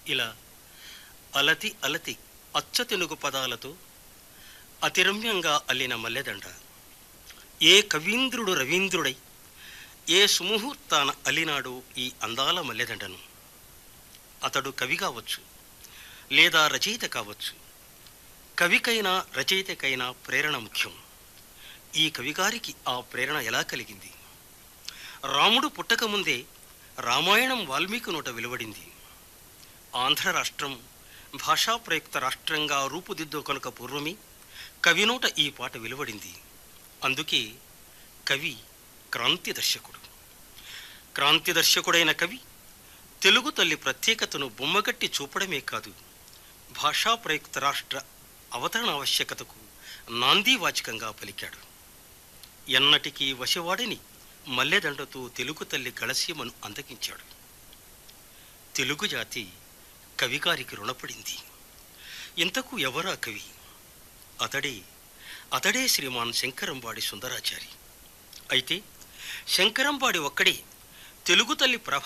ఇలా అలతి అలతి అచ్చతెనుగు పదాలతో అతిరమ్యంగా అల్లిన మల్లెదండ ఏ కవీంద్రుడు రవీంద్రుడై ఏ సుముహూర్తాన అల్లినాడు ఈ అందాల మల్లెదండను అతడు కవి కావచ్చు లేదా రచయిత కావచ్చు కవికైనా రచయితకైనా ప్రేరణ ముఖ్యం ఈ కవిగారికి ఆ ప్రేరణ ఎలా కలిగింది రాముడు పుట్టకముందే రామాయణం వాల్మీకి నోట వెలువడింది ఆంధ్ర రాష్ట్రం భాషా ప్రయుక్త రాష్ట్రంగా రూపుదిద్దు కనుక పూర్వమే కవి నోట ఈ పాట వెలువడింది అందుకే కవి క్రాంతి దర్శకుడు క్రాంతి దర్శకుడైన కవి తెలుగు తల్లి ప్రత్యేకతను బొమ్మగట్టి చూపడమే కాదు భాషా ప్రయుక్త రాష్ట్ర అవతరణ ఆవశ్యకతకు నాందీవాచకంగా పలికాడు ఎన్నటికీ వశవాడిని మల్లెదండతో తెలుగు తల్లి గళసీమను అందకించాడు తెలుగు జాతి కవిగారికి రుణపడింది ఇంతకు ఎవరా కవి అతడే అతడే శ్రీమాన్ శంకరంబాడి సుందరాచారి అయితే శంకరంబాడి ఒక్కడే తెలుగు తల్లి ప్రభ